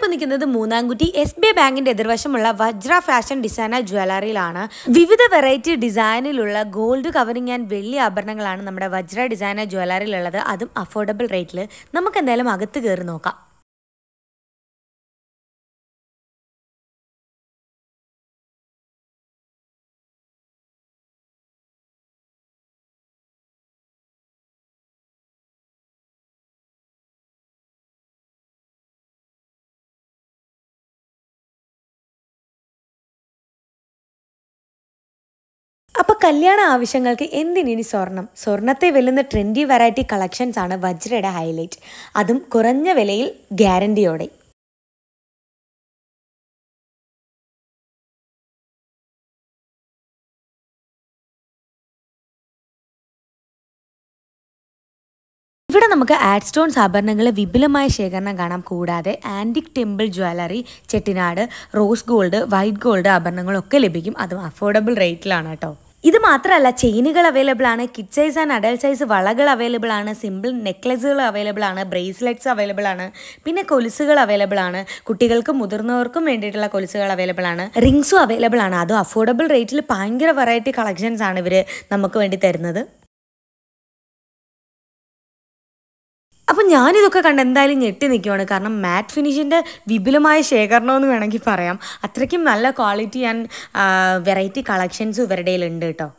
ഞാനിപ്പോൾ നിൽക്കുന്നത് Moonnamkutty S B I ബാങ്കിന്റെ എതിർവശമുള്ള വജ്ര ഫാഷൻ ഡിസൈനർ ജ്വല്ലറിയിലാണ് വിവിധ വെറൈറ്റി ഡിസൈനിലുള്ള ഗോൾഡ് കവറിംഗ് ആൻഡ് വെള്ളി ആഭരണങ്ങളാണ് നമ്മുടെ വജ്ര ഡിസൈനർ ജ്വല്ലറിയിലുള്ളത് അതും അഫോർഡബിൾ റേറ്റിൽ നമുക്ക് എന്തായാലും അകത്ത് കയറി നോക്കാം അപ്പൊ കല്യാണ ആവശ്യങ്ങൾക്ക് എന്തിനി സ്വർണം സ്വർണത്തെ വെല്ലുന്ന ട്രെൻഡി വെറൈറ്റി കളക്ഷൻസ് ആണ് വജ്രയുടെ ഹൈലൈറ്റ് അതും കുറഞ്ഞ വിലയിൽ ഗ്യാരണ്ടിയോടെ ഇവിടെ നമുക്ക് ആഡ് സ്റ്റോൺസ് ആഭരണങ്ങൾ വിപുലമായ ശേഖരണം കാണാം കൂടാതെ antique temple jewellery Chettinad rose gold white gold ആഭരണങ്ങളൊക്കെ ലഭിക്കും അതും അഫോർഡബിൾ റേറ്റിലാണ് കേട്ടോ ഇത് മാത്രമല്ല ചെയിനുകൾ അവൈലബിൾ ആണ് kid size and adult size വളകൾ അവൈലബിൾ ആണ് സിമ്പിൾ നെക്ലസുകൾ അവൈലബിൾ ആണ് ബ്രേസ്ലെറ്റ്സ് അവൈലബിൾ ആണ് പിന്നെ കൊലുസുകൾ അവൈലബിൾ ആണ് കുട്ടികൾക്കും മുതിർന്നവർക്കും വേണ്ടിയിട്ടുള്ള കൊലുസുകൾ അവൈലബിൾ ആണ് റിങ്സും അവൈലബിൾ ആണ് അതും അഫോർഡബിൾ റേറ്റിൽ ഭയങ്കര വെറൈറ്റി കളക്ഷൻസ് ആണ് ഇവർ നമുക്ക് വേണ്ടി തരുന്നത് അപ്പം ഞാനിതൊക്കെ കണ്ട് എന്തായാലും ഞെട്ടി നിൽക്കുവാണ് കാരണം മാറ്റ് ഫിനിഷിൻ്റെ വിപുലമായ ശേഖരണം എന്ന് വേണമെങ്കിൽ പറയാം അത്രയ്ക്കും നല്ല ക്വാളിറ്റി ആൻഡ് വെറൈറ്റി കളക്ഷൻസും ഇവരുടെ ഉണ്ട് കേട്ടോ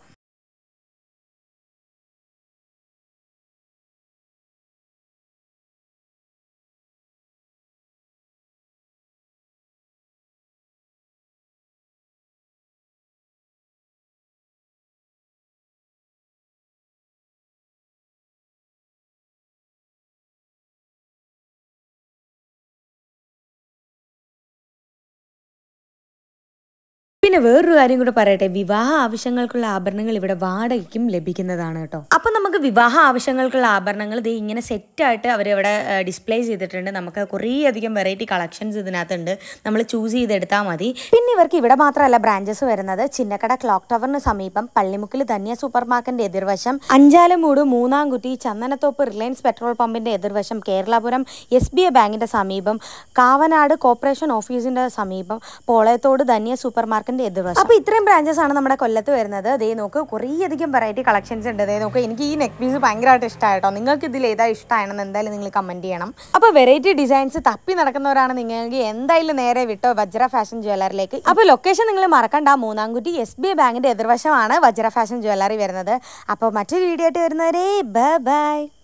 പിന്നെ വേറൊരു കാര്യം കൂടെ പറയട്ടെ വിവാഹ ആവശ്യങ്ങൾക്കുള്ള ആഭരണങ്ങൾ ഇവിടെ വാടകയ്ക്കും ലഭിക്കുന്നതാണ് കേട്ടോ അപ്പം നമുക്ക് വിവാഹ ആവശ്യങ്ങൾക്കുള്ള ആഭരണങ്ങൾ ഇത് ഇങ്ങനെ സെറ്റായിട്ട് അവരിവിടെ ഡിസ്പ്ലേ ചെയ്തിട്ടുണ്ട് നമുക്ക് കുറേ അധികം വെറൈറ്റി കളക്ഷൻസ് ഇതിനകത്തുണ്ട് നമ്മൾ ചൂസ് ചെയ്തെടുത്താൽ മതി പിന്നെ ഇവർക്ക് ഇവിടെ മാത്രമല്ല ബ്രാഞ്ചസ് വരുന്നത് ചിന്നക്കട ക്ലോക്ക് ടവറിന് സമീപം പള്ളിമുക്കിൽ ധന്യ സൂപ്പർ മാർക്കറ്റിന്റെ എതിർവശം അഞ്ചാലമൂട് മൂന്നാംകുറ്റി ചന്ദനത്തോപ്പ് റിലയൻസ് പെട്രോൾ പമ്പിന്റെ എതിർവശം കേരളപുരം എസ് ബി ഐ ബാങ്കിന്റെ സമീപം കാവനാട് കോർപ്പറേഷൻ ഓഫീസിന്റെ സമീപം പോളയത്തോട് ധന്യ സൂപ്പർ മാർക്കറ്റിന്റെ എതിർവശം അപ്പോൾ ഇത്രയും ബ്രാഞ്ചസ് ആണ് നമ്മുടെ കൊല്ലത്ത് വരുന്നത് ദേ നോക്ക് കുറേ അധികം വെറൈറ്റി കളക്ഷൻസ് ഉണ്ട് ദേ നോക്ക് എനിക്ക് ഈ നെക്ക് പീസ് ഭയങ്കരമായിട്ട് ഇഷ്ടമായിട്ടോ നിങ്ങൾക്ക് ഇതിൽ ഏതാ ഇഷ്ടമാണെന്ന് എന്തായാലും നിങ്ങൾ കമന്റ് ചെയ്യണം അപ്പോൾ വെറൈറ്റി ഡിസൈൻസ് തപ്പി നടക്കുന്നവരാണ് നിങ്ങൾക്ക് എന്തായാലും നേരെ വിട്ടോ വജ്ര ഫാഷൻ ജ്വല്ലറിലേക്ക് അപ്പോൾ ലൊക്കേഷൻ നിങ്ങൾ മറക്കണ്ട മൂന്നാംകുറ്റി എസ് ബി ഐ ബാങ്കിന്റെ എതിർവശമാണ് വജ്ര ഫാഷൻ ജ്വല്ലറി വരുന്നത് അപ്പോൾ മറ്റൊരു വീഡിയോ ആയിട്ട് വരുന്നവരെ ബൈ ബൈ